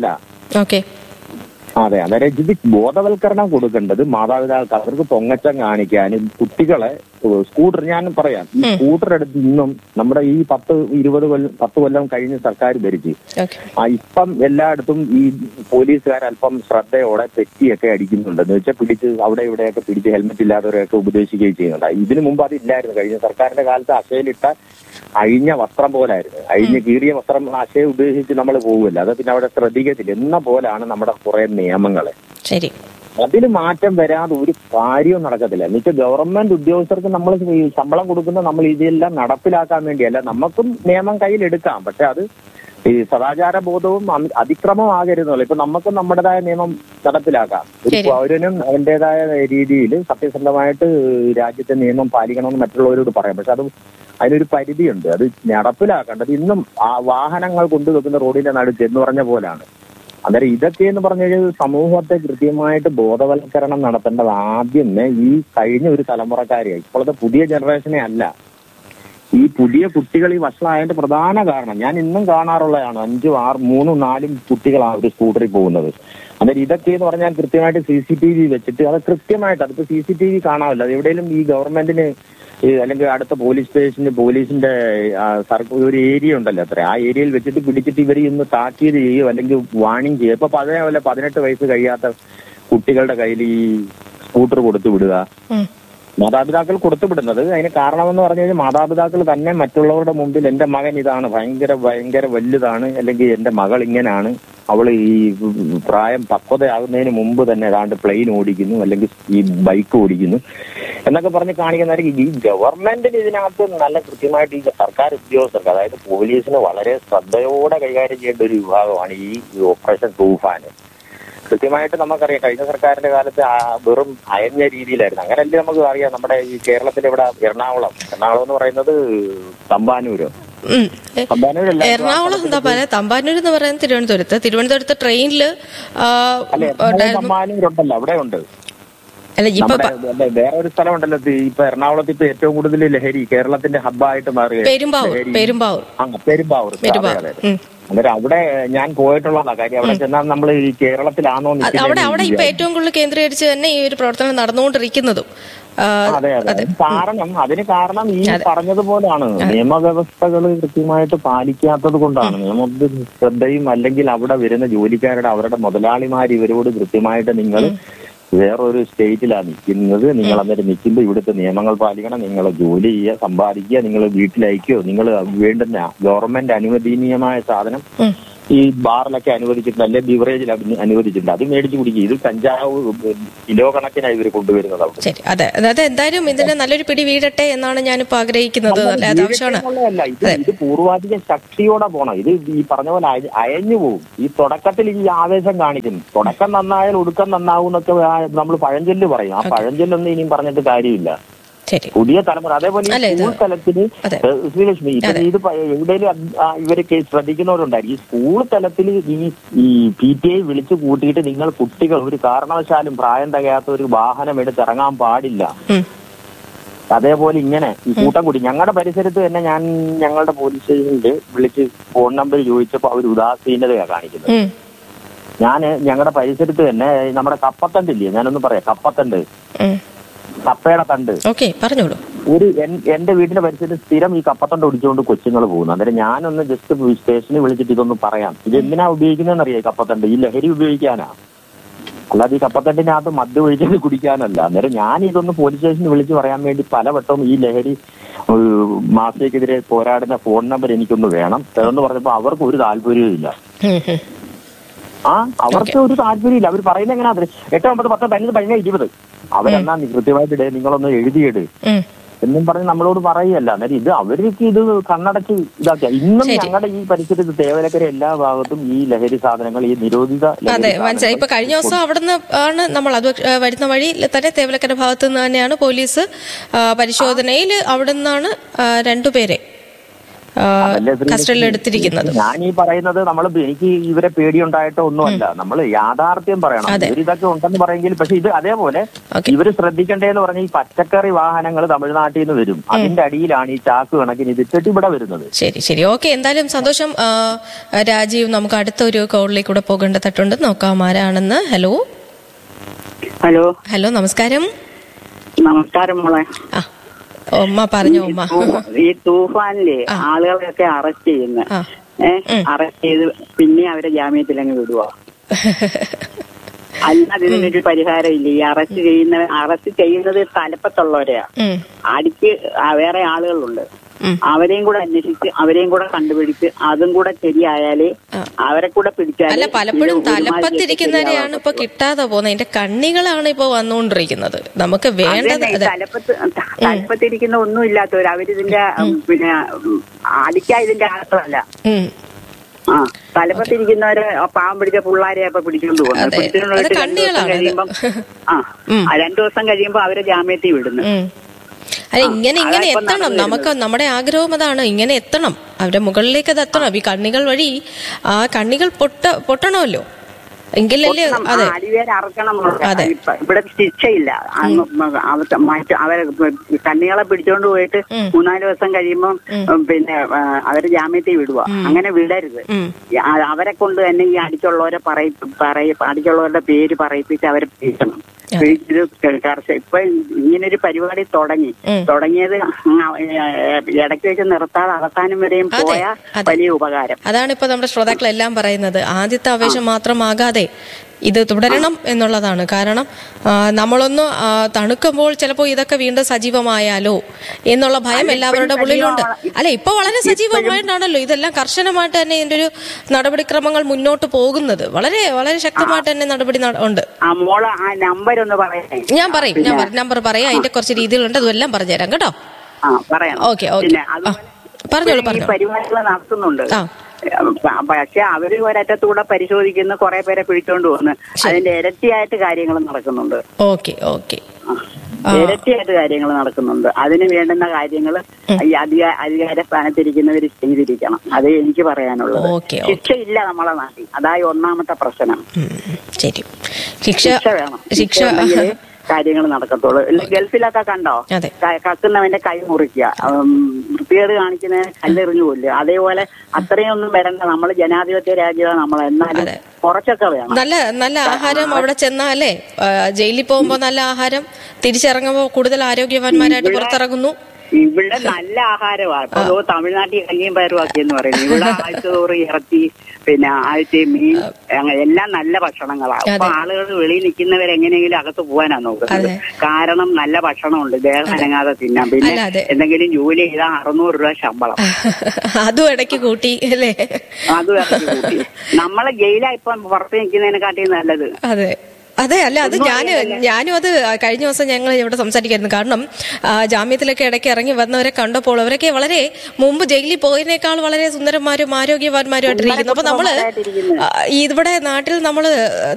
ഓക്കെ അതെ അന്നേരം ഇത് ബോധവൽക്കരണം കൊടുക്കേണ്ടത് മാതാപിതാക്കൾക്ക് അവർക്ക് പൊങ്ങച്ചം കാണിക്കാനും കുട്ടികളെ ഏഹ്, സ്കൂട്ടർ ഞാൻ പറയാം ഈ സ്കൂട്ടർ എടുത്ത് ഇന്നും നമ്മുടെ ഈ പത്ത് ഇരുപത് കൊല്ലം പത്ത് കൊല്ലം കഴിഞ്ഞ് സർക്കാർ ഭരിച്ച് ഓക്കെ ആ ഇപ്പം എല്ലായിടത്തും ഈ പോലീസുകാർ അല്പം ശ്രദ്ധയോടെ തെറ്റിയൊക്കെ അടിക്കുന്നുണ്ട് എന്ന് വെച്ചാൽ പിടിച്ച് അവിടെ ഇവിടെയൊക്കെ പിടിച്ച് ഹെൽമെറ്റ് ഇല്ലാത്തവരെയൊക്കെ ഉപദേശിക്കുകയും ചെയ്യുന്നുണ്ട് ഇതിനു മുമ്പ് അതില്ലായിരുന്നു കഴിഞ്ഞ സർക്കാരിന്റെ കാലത്ത് അശയിലിട്ട അഴിഞ്ഞ വസ്ത്രം പോലായിരുന്നു അഴിഞ്ഞ് കീറിയ വസ്ത്രം അശയെ ഉപയോഗിച്ച് നമ്മൾ പോകുമല്ലോ അത് പിന്നെ അവിടെ ശ്രദ്ധിക്കത്തില്ല എന്ന പോലാണ് നമ്മുടെ കുറെ നിയമങ്ങള് ശരി അതിൽ മാറ്റം വരാതെ ഒരു കാര്യവും നടക്കത്തില്ല എന്നുവെച്ചാൽ ഗവൺമെന്റ് ഉദ്യോഗസ്ഥർക്ക് നമ്മൾ ഈ ശമ്പളം കൊടുക്കുന്ന നമ്മൾ ഇതെല്ലാം നടപ്പിലാക്കാൻ വേണ്ടിയല്ല നമുക്കും നിയമം കയ്യിലെടുക്കാം പക്ഷെ അത് ഈ സദാചാര ബോധവും അമി- അതിക്രമം ആകരുതല്ലോ ഇപ്പൊ നമുക്കും നമ്മുടേതായ നിയമം നടപ്പിലാക്കാം ഒരു ശരി. പൗരനും അവന്റേതായ രീതിയിൽ സത്യസന്ധമായിട്ട് രാജ്യത്തെ നിയമം പാലിക്കണമെന്ന് മറ്റുള്ളവരോട് പറയാം പക്ഷെ അത് അതിനൊരു പരിധിയുണ്ട് അത് നടപ്പിലാക്കേണ്ടത് ഇന്നും ആ വാഹനങ്ങൾ കൊണ്ടുവെക്കുന്ന റോഡിന്റെ നടുക്ക് എന്ന് പറഞ്ഞ പോലാണ് അന്നേരം ഇതൊക്കെ എന്ന് പറഞ്ഞു കഴിഞ്ഞാൽ സമൂഹത്തെ കൃത്യമായിട്ട് ബോധവൽക്കരണം നടത്തേണ്ടത് ആദ്യമേ ഈ കഴിഞ്ഞ ഒരു തലമുറക്കാരെയാണ് ഇപ്പോഴത്തെ പുതിയ ജനറേഷനെ അല്ല ഈ പുതിയ കുട്ടികൾ ഈ വഷളായതിന്റെ പ്രധാന കാരണം ഞാൻ ഇന്നും കാണാറുള്ളതാണ് അഞ്ചും ആറ് മൂന്നും നാലും കുട്ടികളാണ് ഒരു സ്കൂട്ടറിൽ പോകുന്നത് അന്നേരം ഇതൊക്കെ എന്ന് പറഞ്ഞാൽ കൃത്യമായിട്ട് സി സി ടി വി വെച്ചിട്ട് അത് കൃത്യമായിട്ട് അതിപ്പോ സി സി ടി വി കാണാമല്ലോ അത് എവിടെയെങ്കിലും ഈ ഗവൺമെന്റിന് ഈ അല്ലെങ്കിൽ അടുത്ത പോലീസ് സ്റ്റേഷന് പോലീസിന്റെ ആ, സർക്കിൾ ഒരു ഏരിയ ഉണ്ടല്ലോ അത്ര ആ ഏരിയയിൽ വെച്ചിട്ട് പിടിച്ചിട്ട് ഇവർ ഇന്ന് താക്കീത് ചെയ്യുകയോ അല്ലെങ്കിൽ വാണിംഗ് ചെയ്യുക ഇപ്പൊ പതിനെ പോലെ പതിനെട്ട് വയസ്സ് കഴിയാത്ത കുട്ടികളുടെ കയ്യിൽ ഈ സ്കൂട്ടർ കൊടുത്തു വിടുക ഉം. മാതാപിതാക്കൾ കൊടുത്തുവിടുന്നത് അതിന് കാരണമെന്ന് പറഞ്ഞു കഴിഞ്ഞാൽ മാതാപിതാക്കൾ തന്നെ മറ്റുള്ളവരുടെ മുമ്പിൽ എന്റെ മകൻ ഇതാണ് ഭയങ്കര ഭയങ്കര വലുതാണ് അല്ലെങ്കിൽ എന്റെ മകൾ ഇങ്ങനെയാണ് അവൾ ഈ പ്രായം പക്വതയാകുന്നതിന് മുമ്പ് തന്നെ ഏതാണ്ട് പ്ലെയിൻ ഓടിക്കുന്നു അല്ലെങ്കിൽ ഈ ബൈക്ക് ഓടിക്കുന്നു എന്നൊക്കെ പറഞ്ഞ് കാണിക്കുന്നതായിരിക്കും ഈ ഗവൺമെന്റിന് ഇതിനകത്ത് നല്ല കൃത്യമായിട്ട് ഈ സർക്കാർ ഉദ്യോഗസ്ഥർക്ക് അതായത് പോലീസിന് വളരെ ശ്രദ്ധയോടെ കൈകാര്യം ചെയ്യേണ്ട ഒരു വിഭാഗമാണ് ഈ ഓപ്പറേഷൻ തൂഫാന് കൃത്യമായിട്ട് നമുക്കറിയാം കഴിഞ്ഞ സർക്കാരിന്റെ കാലത്ത് ആ വെറും അയഞ്ഞ രീതിയിലായിരുന്നു അങ്ങനല്ലേ നമുക്ക് അറിയാം നമ്മുടെ ഈ കേരളത്തിൽ ഇവിടെ എറണാകുളം എറണാകുളം എന്ന് പറയുന്നത് തമ്പാനൂരോ ഉം. എ- തമ്പാനൂരല്ല എറണാകുളം എന്താ പറയുക തമ്പാനൂർ എന്ന് പറയുന്നത് തിരുവനന്തപുരത്ത് തിരുവനന്തപുരത്ത് ട്രെയിനിൽ അല്ല എറണാകുളം തമ്പാനൂരുണ്ടല്ലോ അവിടെ ഉണ്ട് അല്ല ഇപ്പൊ നമ്മുടെ അല്ല, വേറെ ഒരു സ്ഥലമുണ്ടല്ലോ ഇത് ഇപ്പൊ എറണാകുളത്ത് ഇപ്പൊ ഏറ്റവും കൂടുതൽ ലഹരി കേരളത്തിന്റെ ഹബ്ബായിട്ട് മാറുക പെരുമ്പാവൂർ പെരുമ്പാവൂർ ആ പെരുമ്പാവൂർ അതെ, പെരുമ്പാവൂർ അതെ. ഉം. അന്നേരം അവിടെ ഞാൻ പോയിട്ടുള്ളതാ കാര്യം അവിടെ ചെന്നാൽ നമ്മൾ ഈ കേരളത്തിലാണോ അത് അവിടെ അവിടെ ഇപ്പൊ ഏറ്റവും കൂടുതൽ കേന്ദ്രീകരിച്ച് തന്നെ ഈ ഒരു പ്രവർത്തനം നടന്നുകൊണ്ടിരിക്കുന്നതും ആ, അതെ അതെ കാരണം അതിന് കാരണം ഈ പറഞ്ഞതുപോലാണ് നിയമവ്യവസ്ഥകൾ കൃത്യമായിട്ട് പാലിക്കാത്തത് കൊണ്ടാണ് നിയമ ശ്രദ്ധയും അല്ലെങ്കിൽ അവിടെ വരുന്ന ജോലിക്കാരുടെ അവരുടെ മുതലാളിമാർ ഇവരോട് കൃത്യമായിട്ട് നിങ്ങൾ വേറൊരു സ്റ്റേറ്റിലാണ് നിൽക്കുന്നത് നിങ്ങൾ അന്നേരം നിൽക്കുമ്പോൾ ഇവിടുത്തെ നിയമങ്ങൾ പാലിക്കണം നിങ്ങൾ ജോലി ചെയ്യുക സമ്പാദിക്കുക നിങ്ങൾ വീട്ടിലയക്കുകയോ നിങ്ങൾ വേണ്ടുന്ന ഗവൺമെന്റ് അനുവദനീയമായ സാധനം ഉം. ഈ ബാറിലൊക്കെ അനുവദിച്ചിട്ടുണ്ട് അല്ലെ ബിവറേജിൽ മേടിച്ചിട്ടുണ്ട് അത് മേടിച്ച് കുടിക്കുക ഇത് കഞ്ചാവ് കിലോ കണക്കിനാണ് ഇവർ കൊണ്ടുവരുന്നത് അവിടെ ശരി അതെ അതായത് എന്തായാലും ഇതിന് നല്ലൊരു പിടി വീഴട്ടെ എന്നാണ് ഞാനിപ്പോ ആഗ്രഹിക്കുന്നത് നല്ല ആവശ്യമാണ് വീഴണമെന്നുള്ളതല്ല. ഇത് ഇത് പൂർവാധിക ശക്തിയോടെ പോണം ഇത് ഈ പറഞ്ഞ പോലെ അയ- അയഞ്ഞു പോകും ഈ തുടക്കത്തിൽ ഈ ആവേശം കാണിക്കും തുടക്കം നന്നായാൽ ഒടുക്കം നന്നാവും എന്നൊക്കെ നമ്മൾ പഴഞ്ചൊല്ല് പറയും ആ പഴഞ്ചൊല്ലൊന്നും ഇനിയും പറഞ്ഞിട്ട് കാര്യമില്ല ശരി പുതിയ തലമുറ അതേപോലെ ഈ അല്ല, ഇത് സ്കൂൾ തലത്തില് അതെ. ഏഹ് ശ്രീലക്ഷ്മി ഇപ്പൊ ഇത് പ- എവിടെയും ഇവരൊക്കെ ശ്രദ്ധിക്കുന്നവരുണ്ടായിരിക്കും ഈ സ്കൂൾ തലത്തിൽ ഈ ഈ പി ടി ഐ വിളിച്ചു കൂട്ടിയിട്ട് നിങ്ങൾ കുട്ടികൾ ഒരു കാരണവശാലും പ്രായം തികയാത്ത ഒരു വാഹനം എടുത്ത് ഇറങ്ങാൻ പാടില്ല ഉം. അതേപോലെ ഇങ്ങനെ ഈ കൂട്ടം കൂടി ഞങ്ങളുടെ പരിസരത്ത് തന്നെ ഞാൻ ഞങ്ങളുടെ പോലീസ് സ്റ്റേഷനിൽ വിളിച്ച് ഫോൺ നമ്പർ ചോദിച്ചപ്പോൾ അവർ ഉദാസീനതയാണ് കാണിക്കുന്നത് ഉം. ഞാൻ ഞങ്ങളുടെ പരിസരത്ത് തന്നെ നമ്മുടെ കപ്പത്തണ്ട് ഇല്ലേ ഞാനൊന്ന് പറയാം കപ്പത്തണ്ട് ഉം. കപ്പയുടെ തണ്ട് ഓക്കെ പറഞ്ഞോളൂ ഒരു എൻ- എന്റെ വീടിന്റെ പരിസരത്ത് സ്ഥിരം ഈ കപ്പത്തണ്ട് ഒടിച്ചുകൊണ്ട് കൊച്ചുങ്ങൾ പോകുന്നു അന്നേരം ഞാനൊന്ന് ജസ്റ്റ് സ്റ്റേഷനിൽ വിളിച്ചിട്ട് ഇതൊന്ന് പറയാം ഇത് എന്തിനാ ഉപയോഗിക്കുന്നതെന്ന് അറിയാം ഈ കപ്പത്തണ്ട് ഈ ലഹരി ഉപയോഗിക്കാനാ അല്ലാതെ ഈ കപ്പത്തണ്ടിനകത്ത് മദ്യം ഒഴിച്ചത് കുടിക്കാനല്ല അന്നേരം ഞാൻ ഇതൊന്ന് പോലീസ് സ്റ്റേഷനിൽ വിളിച്ച് പറയാൻ വേണ്ടി പലവട്ടവും ഈ ലഹരി ഏഹ്, മാഫിയക്കെതിരെ പോരാടുന്ന ഫോൺ നമ്പർ എനിക്കൊന്ന് വേണം എന്ന് പറഞ്ഞപ്പോ അവർക്ക് ഒരു താല്പര്യവും ഇല്ല ഉം, ഉം. ആ അവർക്ക് ഒരു താല്പര്യമില്ല അവർ പറയുന്നത് എങ്ങനെയാ എട്ട് ഒമ്പത് പത്ത് പതിനഞ്ച് പതിനേഴ് ഇരുപത് അവരെന്നാ കൃത്യമായിട്ട് ഇടേ നിങ്ങളൊന്ന് എഴുതിയിട് ഉം. എന്നും പറഞ്ഞ് നമ്മളോട് പറയല്ല അന്നേരം ഇത് അവർക്ക് ഇത് കണ്ണടച്ച് ഇതാക്കിയ ഇന്നും ശരി. ഞങ്ങളുടെ ഈ പരിസരത്ത് തേവലക്കര എല്ലാ ഭാഗത്തും ഈ ലഹരി സാധനങ്ങൾ ഈ നിരോധിത ലഹരി അതെ മനസ്സിലായി സാധനങ്ങൾ ഇപ്പൊ കഴിഞ്ഞ ദിവസം അവിടുന്ന് ആണ് നമ്മൾ അത് വരുന്ന വഴി തന്നെ തേവലക്കര ഭാഗത്തു നിന്ന് തന്നെയാണ് പോലീസ് ആ, പരിശോധനയിൽ അവിടെ നിന്നാണ് ആ, രണ്ടുപേരെ ആ, അതല്ലേ ശ്രീലക്ഷ്മി? കസ്റ്റഡിയിൽ എടുത്തിരിക്കുന്നത് ഞാൻ ഈ പറയുന്നത് നമ്മൾ എനിക്ക് ഇവരെ പേടിയുണ്ടായിട്ടോ ഒന്നുമല്ല നമ്മൾ യാഥാർത്ഥ്യം പറയണം അതെ. ഇവരിതൊക്കെ ഉണ്ടെന്ന് പറയെങ്കിൽ പക്ഷെ ഇത് അതേപോലെ ഓക്കെ. ഇവര് ശ്രദ്ധിക്കേണ്ടതെന്ന് പറഞ്ഞാൽ ഈ പച്ചക്കറി വാഹനങ്ങൾ തമിഴ്നാട്ടിൽ നിന്ന് വരും അതിന്റെ അടിയിലാണ് ഈ ചാക്ക് കണക്കിന് ഇതിട്ടിട്ട് ഇവിടെ വരുന്നത് ശരി ശരി ഓക്കെ എന്തായാലും സന്തോഷം ആ, രാജീവ് നമുക്ക് അടുത്തൊരു കോളിലേക്ക് കൂടെ പോകേണ്ട തട്ടുണ്ട് നോക്കാം ആരാണെന്ന് ഹലോ ഹലോ ഹലോ നമസ്കാരം നമസ്കാരം മോളെ ആ ഉമ്മ പറഞ്ഞോ ഉമ്മ ഈ തൂഫാനിലെ ആ. ആളുകളെയൊക്കെ അറസ്റ്റ് ചെയ്യുന്ന ആ. ഏഹ് അറസ്റ്റ് ചെയ്ത് പിന്നെ അവരെ ജാമ്യത്തിലങ്ങ് വിടുക അല്ലാതെ ഇതിനൊരു പരിഹാരം ഇല്ല ഈ അറസ്റ്റ് ചെയ്യുന്ന അറസ്റ്റ് ചെയ്യുന്നത് തലപ്പത്തുള്ളവരെയാ ഉം, അടിക്ക് ആ വേറെ ആളുകളുണ്ട് ഉം. അവരെയും കൂടെ അന്വേഷിച്ച് അവരെയും കൂടെ കണ്ടുപിടിച്ച് അതും കൂടെ ശരിയായാലേ ആ. അവരെ കൂടെ പിടിച്ചാൽ അല്ല പലപ്പോഴും തലപ്പത്തിരിക്കുന്നവരെയാണ് ഇപ്പൊ കിട്ടാതെ പോകുന്നത് അതിന്റെ കണ്ണികളാണ് ഇപ്പൊ വന്നുകൊണ്ടിരിക്കുന്നത് നമുക്ക് വേണ്ടത് അതെ തലപ്പത്ത് തലപ്പത്തിരിക്കുന്ന ഒന്നും ഇല്ലാത്തവർ അവരിതിന്റെ ഉം, പിന്നെ ഉം, അടിക്കാൻ ഇതിന്റെ ആൾക്കാരല്ല ഉം. ആ തലപ്പത്തിരിക്കുന്നവരെ ആ പാവം പിടിച്ച പിള്ളാരെ അപ്പൊ പിടിച്ചോണ്ട് പോകുന്നു അതെ. പിടിച്ചോണ്ട് അത് പോയിട്ട് രണ്ടു ദിവസം കണ്ണികളാണ് ഇത്. കഴിയുമ്പം ആ ഉം. ആ, രണ്ടു ദിവസം കഴിയുമ്പോ അവരെ ജാമ്യത്തിൽ വിടുന്നു ഉം. അല്ല ഇങ്ങനെ ഇങ്ങനെ അതാ ഇപ്പൊ എത്തണം നടന്നു നമുക്ക് നമ്മുടെ ആഗ്രഹം അതാണ് ഇങ്ങനെ എത്തണം അവരുടെ മുകളിലേക്ക് അത് എത്തണം ഈ കണ്ണികൾ വഴി ആ കണ്ണികൾ പൊട്ട പൊട്ടണമല്ലോ എങ്കിലല്ലേ പൊട്ടണം. ആ, അതെ അടിവേര് അറക്കണം എന്നുള്ളത്. അതെ. ഇപ്പ- ഇവിടെ ശിക്ഷയില്ല അങ്ങ് മ- അവ- മറ്റ് അവരെ കണ്ണികളെ പിടിച്ചോണ്ട് പോയിട്ട് ഉം. മൂന്നാല് ദിവസം കഴിയുമ്പം ഉം, പിന്നെ ആ, അവരെ ജാമ്യത്തിൽ വിടുക അങ്ങനെ വിടരുത് ഉം. ഈ ആ- അവരെ കൊണ്ട് തന്നെ ഈ അടിച്ചുള്ളവരെ പറയി പറയ അടിച്ചുള്ളവരുടെ പേര് പറയിപ്പിച്ച് അവരെ പിടിക്കണം അതെ. പിടിച്ചത് കർഷക ഇപ്പൊ ഇങ്ങനൊരു പരിപാടി തുടങ്ങി ഉം. തുടങ്ങിയത് ഇടയ്ക്ക് വെച്ച് നിർത്താതെ അവസാനം വരെയും അതെ, പോയ അതെ. വലിയ ഉപകാരം അതാണ് ഇപ്പൊ നമ്മുടെ ശ്രോതാക്കളെല്ലാം പറയുന്നത് ആദ്യത്തെ ആവേശം മാത്രമാകാതെ ഇത് തുടരണം എന്നുള്ളതാണ് കാരണം ആ, നമ്മളൊന്ന് ആ, തണുക്കുമ്പോൾ ചിലപ്പോൾ ഇതൊക്കെ വീണ്ടും സജീവമായാലോ എന്നുള്ള ഭയം എല്ലാവരുടെ ഉള്ളിലുണ്ട് അല്ല ഇപ്പൊ വളരെ സജീവമായിട്ടാണല്ലോ ഇതെല്ലാം കർശനമായിട്ട് തന്നെ ഇതിന്റെ ഒരു നടപടിക്രമങ്ങൾ മുന്നോട്ട് പോകുന്നത് വളരെ വളരെ ശക്തമായിട്ട് തന്നെ നടപടി നട- ഉണ്ട് ആ മോള് ആ നമ്പർ ഒന്ന് പറയണേ ഞാൻ പറയും ഞാൻ പറയും നമ്പർ പറയാം അതിന്റെ കുറച്ച് രീതികളുണ്ട് അതെല്ലാം പറഞ്ഞുതരാം കേട്ടോ ആ പറയാം ഓക്കെ, ഓക്കെ. പിന്നെ ആ, അതുപോലെ പറഞ്ഞോളൂ, ഈ പറഞ്ഞോളൂ. പരിപാടികൾ നടത്തുന്നുണ്ട് ആ. പ- പക്ഷെ അവര് ഒരറ്റത്തൂടെ പരിശോധിക്കുന്ന കുറെ പേരെ പിടിച്ചോണ്ട് പോകുന്നു അതിന്റെ ഇരട്ടിയായിട്ട് കാര്യങ്ങൾ നടക്കുന്നുണ്ട് ഓക്കെ ഓക്കെ ആ. ഇരട്ടിയായിട്ട് കാര്യങ്ങൾ നടക്കുന്നുണ്ട് അതിന് വേണ്ടുന്ന കാര്യങ്ങൾ ഈ അധികാര അധികാര സ്ഥാനത്തിരിക്കുന്നവർ ചെയ്തിരിക്കണം അതേ എനിക്ക് പറയാനുള്ളത് ഓക്കെ, ഓക്കെ. ശിക്ഷയില്ല നമ്മളെ നാട്ടിൽ അതായി ഒന്നാമത്തെ പ്രശ്നം ഉം, ശരി ശിക്ഷ ശിക്ഷ വേണം ശിക്ഷ ഉണ്ടെങ്കിലേ കാര്യങ്ങൾ നടക്കത്തുള്ളൂ ഇല്ല, ഗൾഫിലൊക്കെ കണ്ടോ അതെ. ക- കക്കുന്നവന്റെ കൈ മുറിക്കുക ഉം, വൃത്തികേട് കാണിക്കുന്നതിന് കല്ലെറിഞ്ഞു കൊല്ലുക അതേപോലെ അത്രയും ഒന്നും വരണ്ട നമ്മൾ ജനാധിപത്യ രാജ്യമാണ് നമ്മൾ എന്നാലും അതെ. കുറച്ചൊക്കെ വേണം നല്ല നല്ല ആഹാരം അവിടെ ചെന്നാലേ ആ, ജയിലിൽ പോകുമ്പോ നല്ല ആഹാരം തിരിച്ചിറങ്ങുമ്പോ കൂടുതൽ ആരോഗ്യവാന്മാരായിട്ട് പുറത്തിറങ്ങുന്നു ഇവിടെ നല്ല ആഹാരമാണ് ഇപ്പൊ ദോ തമിഴ്നാട്ടിൽ കഞ്ഞിയും പയറും ആക്കിയെന്ന് പറയുന്നു ഇവിടെ ആഴ്ച തോറും ഇറച്ചി പിന്നെ ആഴ്ച മീൻ അങ്ങനെ എല്ലാം നല്ല ഭക്ഷണങ്ങളാണ് അപ്പൊ അതെ. ആളുകൾ വെളിയിൽ നിൽക്കുന്നവരെങ്ങനെയെങ്കിലും അകത്ത് പോകാനാ നോക്കുന്നത് അതെ. കാരണം നല്ല ഭക്ഷണമുണ്ട് ദേഹം അനങ്ങാതെ തിന്നാം പിന്നെ അല്ല, അതെ. എന്തെങ്കിലും ജോലി ചെയ്താൽ അറുന്നൂറ് രൂപ ശമ്പളം അതും ഇടയ്ക്ക് കൂട്ടി അല്ലേ അതും ഇറക്കി കൂട്ടി നമ്മളെ ജയിലാ ഇപ്പം പുറത്ത് നിൽക്കുന്നതിനെക്കാട്ടി നല്ലത് അതെ അതെ അല്ല അത് ഒന്നും ഞാൻ അറിയില്ലല്ലേ? ഞാനും അത് കഴിഞ്ഞ ദിവസം ഞങ്ങൾ ഇവിടെ സംസാരിക്കായിരുന്നു കാരണം ആ, ജാമ്യത്തിലൊക്കെ ഇടയ്ക്ക് ഇറങ്ങി വന്നവരെ കണ്ടപ്പോൾ അവരൊക്കെ വളരെ മുമ്പ് ജയിലിൽ പോയതിനേക്കാൾ വളരെ സുന്ദരന്മാരും ആരോഗ്യവാന്മാരും ആയിട്ടിരിക്കുന്നു അപ്പൊ നമ്മള് സുന്ദരപുത്രന്മാരായിട്ടിരിക്കുന്നു. ആ, ഇവിടെ നാട്ടിൽ നമ്മള്